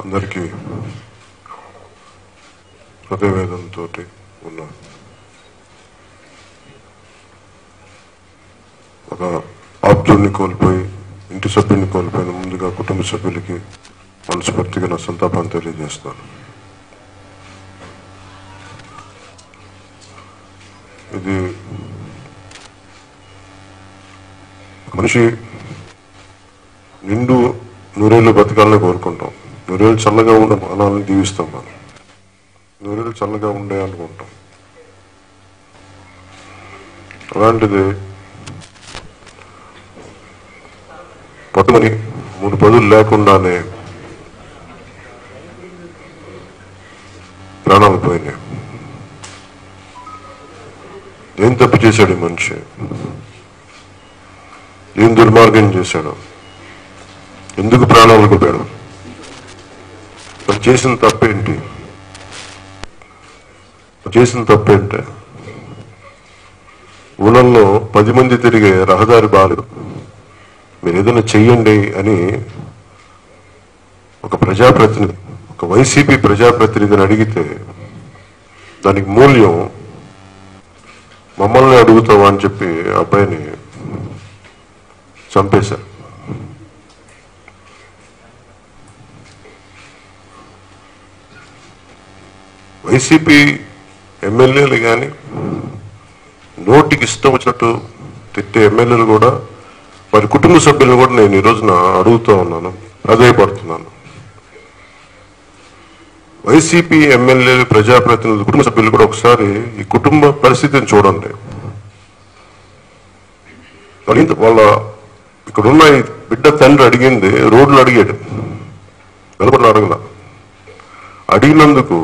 అందరికీ హృదయవేదంతో ఉన్న ఒక ఆప్తుడిని కోల్పోయి ఇంటి సభ్యుని కోల్పోయిన ముందుగా కుటుంబ సభ్యులకి మనస్ఫూర్తిగా నా సంతాపాన్ని తెలియజేస్తాను ఇది ఒక మనిషి నిండు నూరేళ్ళు బతకాలని కోరుకుంటాం నూరేళ్ళు చల్లగా ఉండ అనాలని దీవిస్తాం మనం నూరేళ్ళు చల్లగా ఉండే అనుకుంటాం అలాంటిది పట్టుమని మూడు పదులు లేకుండానే ప్రాణాలు పోయినాయి ఏం తప్పు చేశాడు ఈ మనిషి ఏం దుర్మార్గం చేశాడు ఎందుకు ప్రాణాలు కోపాడు తను చేసిన తప్పేంటి చేసిన తప్పేంటి ఊళ్ళల్లో పది మంది తిరిగే రహదారి బాలేదు మీరు ఏదైనా చెయ్యండి అని ఒక ప్రజాప్రతినిధి ఒక వైసీపీ ప్రజాప్రతినిధిని అడిగితే దానికి మూల్యం మమ్మల్ని అడుగుతావా అని చెప్పి ఆ అబ్బాయిని చంపేశారు వైసీపీ ఎమ్మెల్యేలు కానీ నోటికి ఇష్టం వచ్చినట్టు తిట్టే ఎమ్మెల్యేలు కూడా వారి కుటుంబ సభ్యులను కూడా నేను ఈ రోజున అడుగుతూ ఉన్నాను ప్రాధాయపడుతున్నాను వైసీపీ ఎమ్మెల్యేలు ప్రజాప్రతినిధులు కుటుంబ సభ్యులు కూడా ఒకసారి ఈ కుటుంబ పరిస్థితిని చూడండి వాళ్ళ ఇంత- వాళ్ళ ఇక్కడున్న ఈ బిడ్డ తండ్రి అడిగింది రోడ్లు అడిగాడు నిలబడిన అడగల అడిగినందుకు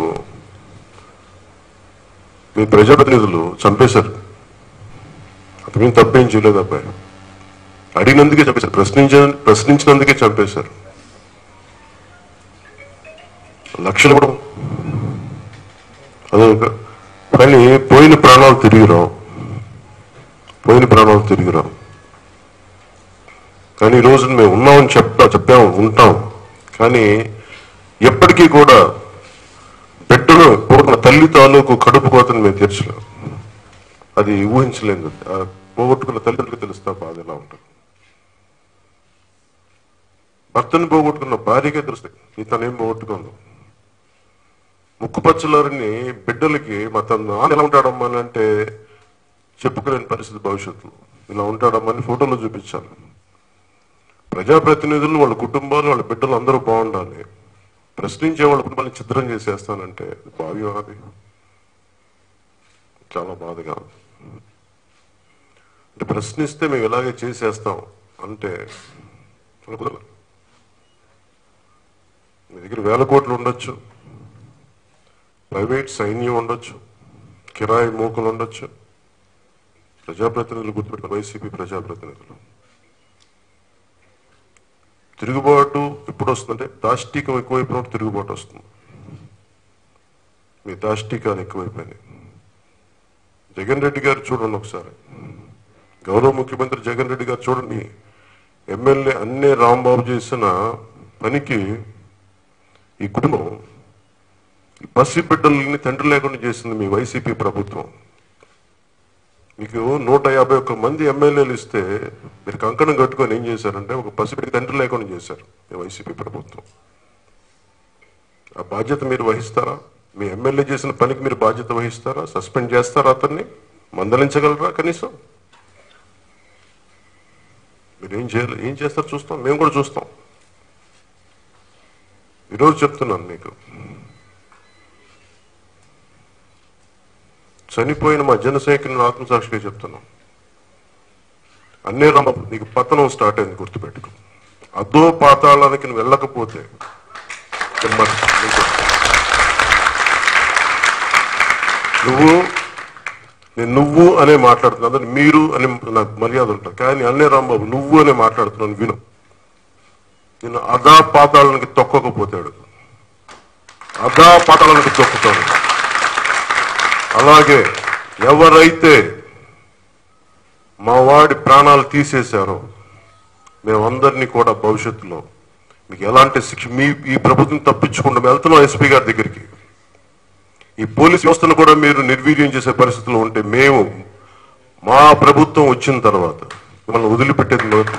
మీ ప్రజాప్రతినిధులు చంపేశారు అతను తప్పేం చేయలేదు అబ్బాయి అడిగినందుకే చంపేశారు ప్రశ్నించ ప్రశ్నించినందుకే చంపేశారు లక్షలు కూడా అదొక కానీ పోయిన ప్రాణాలు తిరిగి రావు పోయిన ప్రాణాలు తిరిగి రావు కానీ ఈ రోజు మేము ఉన్నామని చెప్తా చెప్పాము ఉంటాం కానీ ఎప్పటికీ కూడా బిడ్డను పోగొట్టిన తల్లి తాలూకు కడుపు కోతను మేము తీర్చలేము అది ఊహించలేదు ఆ పోగొట్టుకున్న తల్లిదండ్రులకు తెలుస్తా బాధ ఎలా ఉంటుంది భర్తను పోగొట్టుకున్న భార్యకే తెలుస్తాయి తను ఏం పోగొట్టుకుందో ముక్కుపచ్చలారిని బిడ్డలకి మా తన నాన్న ఎలా ఉంటాడమ్మా అని అంటే చెప్పుకోలేని పరిస్థితి భవిష్యత్తులో ఇలా ఉంటాడమ్మా అని ఫోటోలో చూపించాలి ప్రజాప్రతినిధులు వాళ్ళ కుటుంబాలు వాళ్ళ బిడ్డలు అందరూ బాగుండాలి ప్రశ్నించే వాళ్ళ కుటుంబాన్ని చిత్రం చేసేస్తానంటే భావ్యం అది చాలా బాధగా ఉంది. అంటే ప్రశ్నిస్తే మేము ఇలాగే చేసేస్తాం అంటే అలా కుదరదు మీ దగ్గర వేల కోట్లు ఉండొచ్చు ప్రైవేట్ సైన్యం ఉండొచ్చు కిరాయి మూకలు ఉండొచ్చు ప్రజాప్రతినిధులు గుర్తుపెట్టిన వైసీపీ ప్రజాప్రతినిధులు తిరుగుబాటు ఎప్పుడు వస్తుందంటే దాష్టికం ఎక్కువైపోయినప్పుడు తిరుగుబాటు వస్తుంది మీ దాష్టికాలు ఎక్కువైపోయినాయి జగన్ రెడ్డి గారు చూడండి ఒకసారి గౌరవ ముఖ్యమంత్రి జగన్ రెడ్డి గారు చూడండి ఎమ్మెల్యే అన్నే రాంబాబు చేసిన పనికి ఈ కుటుంబం ఈ పసి బిడ్డల్ని తండ్రి లేకుండా చేసింది మీ వైసీపీ ప్రభుత్వం మీకు నూట యాభై ఒక్క మంది ఎమ్మెల్యేలు ఇస్తే మీరు కంకణం కట్టుకొని ఏం చేశారంటే ఒక పసిబిడ్డకి తండ్రి లేకుండా చేశారు మీ వైసీపీ ప్రభుత్వం ఆ బాధ్యత మీరు వహిస్తారా మీ ఎమ్మెల్యే చేసిన పనికి మీరు బాధ్యత వహిస్తారా సస్పెండ్ చేస్తారా అతన్ని మందలించగలరా కనీసం మీరు ఏం చేయాలి ఏం చేస్తారు చూస్తాం మేము కూడా చూస్తాం ఈరోజు చెప్తున్నాను మీకు చనిపోయిన మా జనసైనికుని ఆత్మసాక్షిగా చెప్తున్నాం అన్నే రమ్మ నీకు పతనం స్టార్ట్ అయింది గుర్తుపెట్టుకో అదో పాతాళానికి నువ్వు వెళ్ళకపోతే మరి నీకు- నువ్వు నేను నువ్వు అనే మాట్లాడుతున్నా అందరు మీరు అని నాకు మర్యాద ఉంటుంది కానీ అన్నే రాంబాబు నువ్వు అనే మాట్లాడుతున్నాను విను నేను అదా పాతాళానికి తొక్కకపోతాడు అదా పాతాళానికి తొక్కుతాడు అలాగే ఎవరైతే మా వాడి ప్రాణాలు తీసేశారో మేమందరినీ కూడా భవిష్యత్తులో మీకు ఎలాంటి శిక్ష మీ ఈ ప్రభుత్వం తప్పించకుండా మేము వెళ్తున్నాం ఎస్పీ గారి దగ్గరికి ఈ పోలీస్ వ్యవస్థను కూడా మీరు నిర్వీర్యం చేసే పరిస్థితిలో ఉంటే మేము మా ప్రభుత్వం వచ్చిన తర్వాత మిమ్మల్ని వదిలిపెట్టేది మొదలు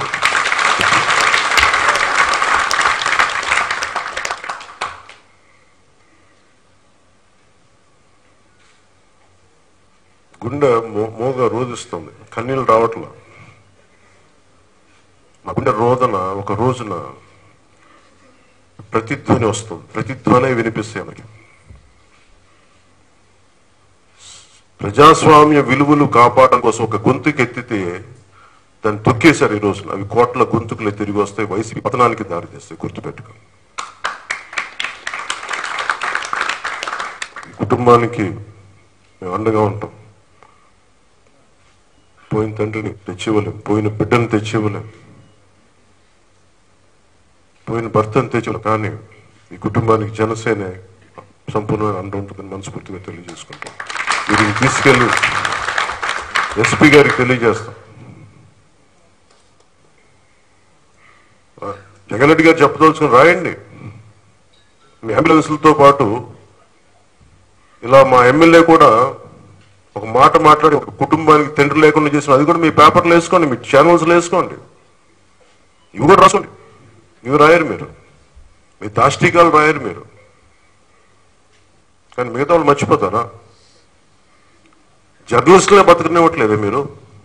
గుండె మో- మోగ రోధిస్తుంది కన్నీళ్ళు రావట్లా నా గుండె రోదన ఒక రోజున ప్రతిధ్వని వస్తుంది ప్రతిధ్వనే వినిపిస్తాయి మనకి ప్రజాస్వామ్య విలువలు కాపాడడం కోసం ఒక గొంతుకు ఎత్తితే దాన్ని తొక్కేశారు ఈ రోజున అవి కోట్ల గొంతుకులు తిరిగి వస్తాయి వైసీపీ పతనానికి దారితీస్తాయి గుర్తుపెట్టుకో ఈ కుటుంబానికి మేము అండగా ఉంటాం పోయిన తండ్రిని తెచ్చివ్వలేం పోయిన బిడ్డను తెచ్చివ్వలేం పోయిన భర్తను తెచ్చివ్వలేం కానీ ఈ కుటుంబానికి జనసేన సంపూర్ణమైన అండ ఉంటుందని మనస్ఫూర్తిగా తెలియజేసుకుంటాం వీటిని తీసుకెళ్ళి ఎస్పీ గారికి తెలియజేస్తాం ఆ, జగన్ రెడ్డి గారు చెప్పదలుచుకుని రాయండి మీ అంబులెన్స్లతో పాటు ఇలా మా ఎమ్మెల్యే కూడా ఒక మాట మాట్లాడి ఒక కుటుంబానికి తండ్రి లేకుండా చేసిన అది కూడా మీ పేపర్లు వేసుకోండి మీ ఛానల్స్లో వేసుకోండి ఇవి కూడా రాసుకోండి ఇవి రాయరు మీరు మీ దాష్టికాలు రాయరు మీరు కానీ మిగతా వాళ్ళు మర్చిపోతారా జర్నలిస్టులే బతకనివ్వట్లేదే మీరు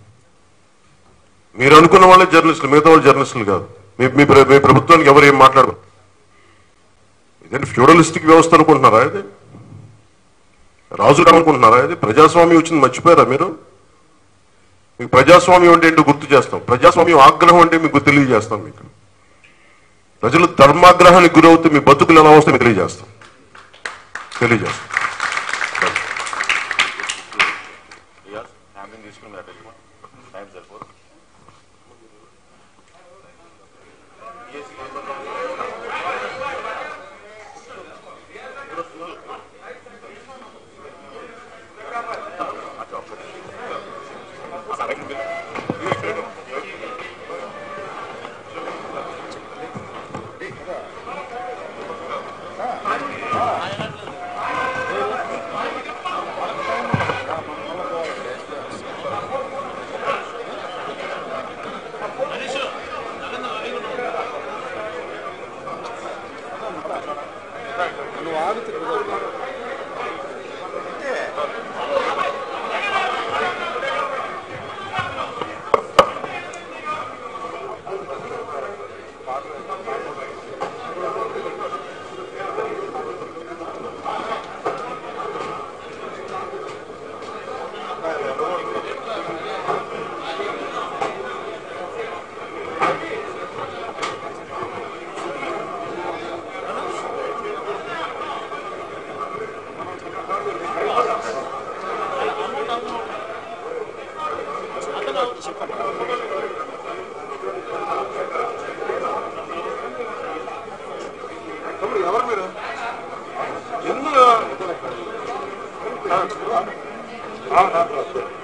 మీరు అనుకున్న వాళ్ళే జర్నలిస్టులు మిగతా వాళ్ళు జర్నలిస్టులు కాదు మీ మీ ప్ర- మీ ప్రభుత్వానికి ఎవరు ఏం మాట్లాడరు ఇదేంటి ఫ్యూడలిస్టిక్ వ్యవస్థ అనుకుంటున్నారా ఇది రాజులు అనుకుంటున్నారా ఇది ప్రజాస్వామ్యం వచ్చింది మర్చిపోయారా మీరు మీకు ప్రజాస్వామ్యం అంటే ఏంటో గుర్తు చేస్తాం ప్రజాస్వామ్యం ఆగ్రహం అంటే మీకు తెలియజేస్తాం మీకు ప్రజలు ధర్మాగ్రహానికి గురవుతే మీ బతుకులు ఎలా వస్తే మీకు తెలియజేస్తాం తెలియజేస్తాం రియాజ్ హ్యామింగ్ తీసుకుని మీరు అటెండ్ టైం సరిపోదు ఎవరు మీరు ఎందుకు